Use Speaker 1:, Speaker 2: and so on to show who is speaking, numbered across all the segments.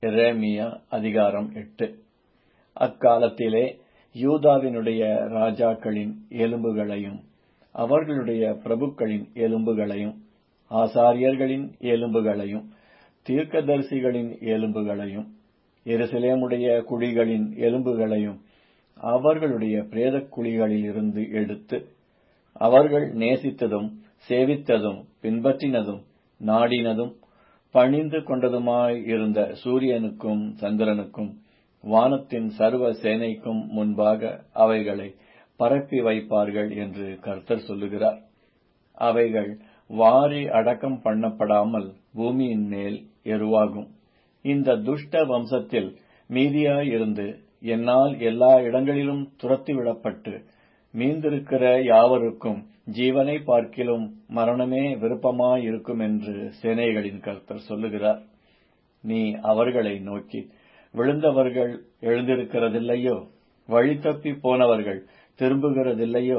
Speaker 1: எரேமியா அதிகாரம் எட்டு அக்காலத்திலே யூதாவினுடைய ராஜாக்களின் எலும்புகளையும் அவர்களுடைய பிரபுக்களின் எலும்புகளையும் ஆசாரியர்களின் எலும்புகளையும் தீர்க்கதரிசிகளின் எலும்புகளையும் எருசலேமுடைய குழிகளின் எலும்புகளையும் அவர்களுடைய பிரேதக் குழிகளிலிருந்து எடுத்து அவர்கள் நேசித்ததும் சேவித்ததும் பின்பற்றினதும் நாடினதும் பணிந்து கொண்டதுமாய் இருந்த சூரியனுக்கும் சந்திரனுக்கும் வானத்தின் சர்வ சேனைக்கும் முன்பாக அவைகளை பரப்பி வைப்பார்கள் என்று கர்த்தர் சொல்லுகிறார் அவைகள் வாரி அடக்கம் பண்ணப்படாமல் பூமியின் மேல் எருவாகும் இந்த துஷ்ட வம்சத்தில் மீதியாயிருந்து என்னால் எல்லா இடங்களிலும் துரத்திவிடப்பட்டு மீந்திருக்கிற யாவருக்கும் ஜீவனை பார்க்கிலும் மரணமே விருப்பமாயிருக்கும் என்று சேனைகளின் கர்த்தர் சொல்லுகிறார் நீ அவர்களை நோக்கி விழுந்தவர்கள் எழுந்திருக்கிறதில்லையோ வழி தப்பி போனவர்கள் திரும்புகிறதில்லையோ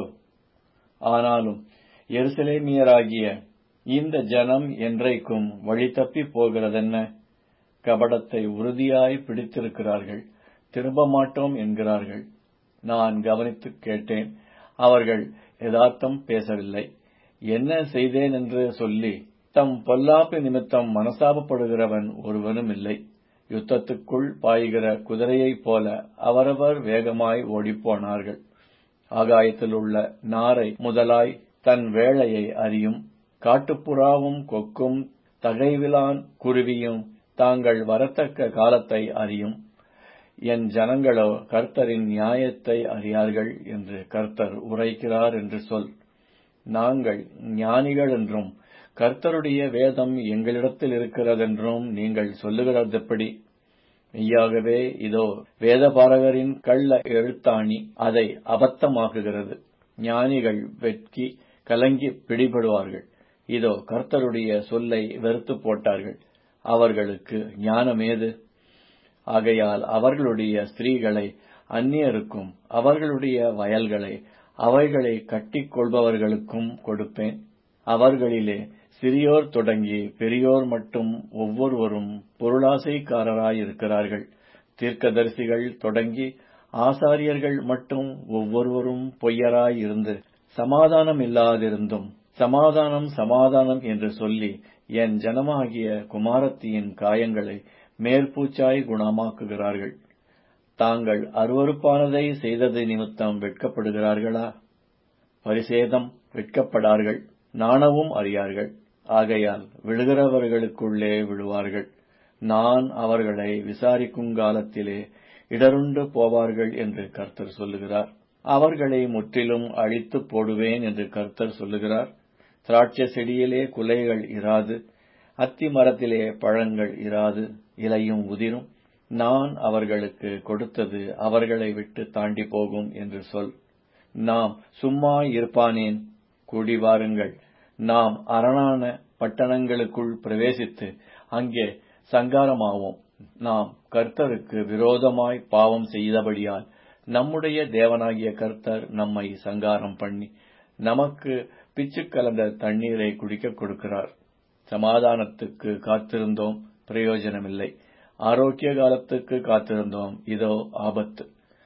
Speaker 1: ஆனாலும் எருசலேமியராகிய இந்த ஜனம் என்றைக்கும் வழி தப்பி போகிறதென்ன கபடத்தை உறுதியாய் பிடித்திருக்கிறார்கள் திரும்ப மாட்டோம் என்கிறார்கள் நான் கவனித்துக் கேட்டேன் அவர்கள் யதார்த்தம் பேசவில்லை என்ன செய்தேன் என்று சொல்லி தம் பொல்லாப்பு நிமித்தம் மனசாபப்படுகிறவன் ஒருவனும் இல்லை யுத்தத்துக்குள் பாய்கிற குதிரையைப் போல அவரவர் வேகமாய் ஓடிப்போனார்கள் ஆகாயத்தில் உள்ள நாரை முதலாய் தன் வேளையை அறியும் காட்டுப்புறாவும் கொக்கும் தகைவிலான் குருவியும் தாங்கள் வரத்தக்க காலத்தை அறியும் என் ஜனங்களோ கர்த்தரின் நியாயத்தை அறியார்கள் என்று கர்த்தர் உரைக்கிறார் என்று சொல் நாங்கள் ஞானிகள் என்றும் கர்த்தருடைய வேதம் எங்களிடத்தில் இருக்கிறதென்றும் நீங்கள் சொல்லுகிறதெப்படி மெய்யாகவே இதோ வேதபாரகரின் கள்ள எழுத்தாணி அதை அபத்தமாக்குகிறது ஞானிகள் வெட்கி கலங்கி பிடிபடுவார்கள் இதோ கர்த்தருடைய சொல்லை வெறுத்து போட்டார்கள் அவர்களுக்கு ஞானமேது ஆகையால் அவர்களுடைய ஸ்திரீகளை அந்நியருக்கும் அவர்களுடைய வயல்களை அவைகளை கட்டிக் கொள்பவர்களுக்கும் கொடுப்பேன் அவர்களிலே சிறியோர் தொடங்கி பெரியோர் மட்டும் ஒவ்வொருவரும் பொருளாசைக்காரராயிருக்கிறார்கள் தீர்க்கதரிசிகள் தொடங்கி ஆசாரியர்கள் மட்டும் ஒவ்வொருவரும் பொய்யராயிருந்து சமாதானம் இல்லாதிருந்தும் சமாதானம் சமாதானம் என்று சொல்லி என் ஜனமாகிய குமாரத்தியின் காயங்களை மேற்பூச்சாய் குணமாக்குகிறார்கள் தாங்கள் அருவறுப்பானதை செய்தது நிமித்தம் வெட்கப்படுகிறார்களா பரிசேதம் வெட்கப்படார்கள் நாணவும் அறியார்கள் ஆகையால் விழுகிறவர்களுக்குள்ளே விழுவார்கள் நான் அவர்களை விசாரிக்கும் காலத்திலே இடருண்டு போவார்கள் என்று கர்த்தர் சொல்லுகிறார் அவர்களை முற்றிலும் அழித்து போடுவேன் என்று கர்த்தர் சொல்லுகிறார் திராட்சை செடியிலே குலைகள் இராது அத்தி மரத்திலே பழங்கள் இராது இலையும் உதிரும் நான் அவர்களுக்கு கொடுத்தது அவர்களை விட்டு தாண்டி போகும் என்று சொல் நாம் சும்மா இருப்பானேன் கூடி வாருங்கள் நாம் அரணான பட்டணங்களுக்குள் பிரவேசித்து அங்கே சங்காரமாவோம் நாம் கர்த்தருக்கு விரோதமாய் பாவம் செய்தபடியால் நம்முடைய தேவனாகிய கர்த்தர் நம்மை சங்காரம் பண்ணி நமக்கு பிச்சு கலந்த தண்ணீரை குடிக்க கொடுக்கிறார் சமாதானத்துக்கு காத்திருந்தோம் பிரயோஜனமில்லை ஆரோக்கிய காலத்துக்கு காத்திருந்தோம் இதோ ஆபத்து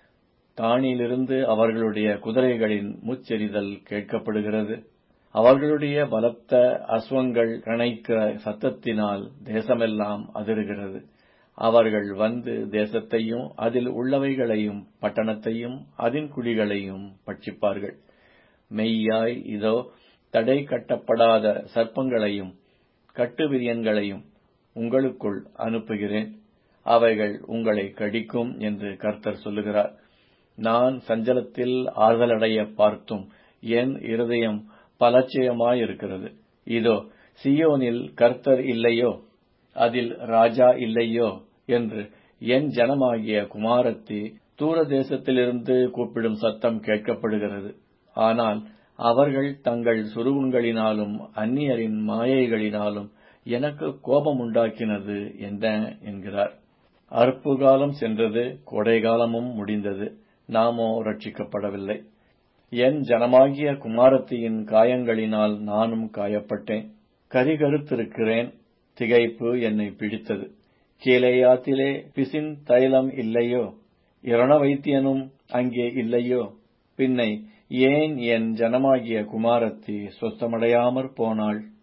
Speaker 1: தானிலிருந்து அவர்களுடைய குதிரைகளின் முச்செறிதல் கேட்கப்படுகிறது அவர்களுடைய பலத்த அஸ்வங்கள் கணைக்கிற சத்தத்தினால் தேசமெல்லாம் அதிர்கிறது அவர்கள் வந்து தேசத்தையும் அதில் உள்ளவைகளையும் பட்டணத்தையும் அதன் குடிகளையும் பட்சிப்பார்கள் மெய்யாய் இதோ தடை கட்டப்படாத சர்ப்பங்களையும் கட்டுவிரியன்களையும் உங்களுக்குள் அனுப்புகிறேன் அவைகள் உங்களை கடிக்கும் என்று கர்த்தர் சொல்லுகிறார் நான் சஞ்சலத்தில் ஆறுதலடைய பார்த்தும் என் இருதயம் பலட்சயமாயிருக்கிறது இதோ சியோனில் கர்த்தர் இல்லையோ அதில் ராஜா இல்லையோ என்று என் ஜனமாகிய குமாரத்தி தூர தேசத்திலிருந்து கூப்பிடும் சத்தம் கேட்கப்படுகிறது ஆனால் அவர்கள் தங்கள் சுருவங்களினாலும் அந்நியரின் மாயைகளினாலும் எனக்கு கோபம் உண்டாக்கினது என்ன என்கிறார் அறுப்பு காலம் சென்றது கோடைகாலமும் முடிந்தது நாமோ ரட்சிக்கப்படவில்லை என் ஜனமாகிய குமாரத்தியின் காயங்களினால் நானும் காயப்பட்டேன் கரிகருத்திருக்கிறேன் திகைப்பு என்னை பிடித்தது கீலேயாத்திலே பிசின் தைலம் இல்லையோ இரண வைத்தியனும் அங்கே இல்லையோ பின்னை ஏன் என் ஜனமாகிய குமாரத்தி சொஸ்தமடையாமற் போனாள்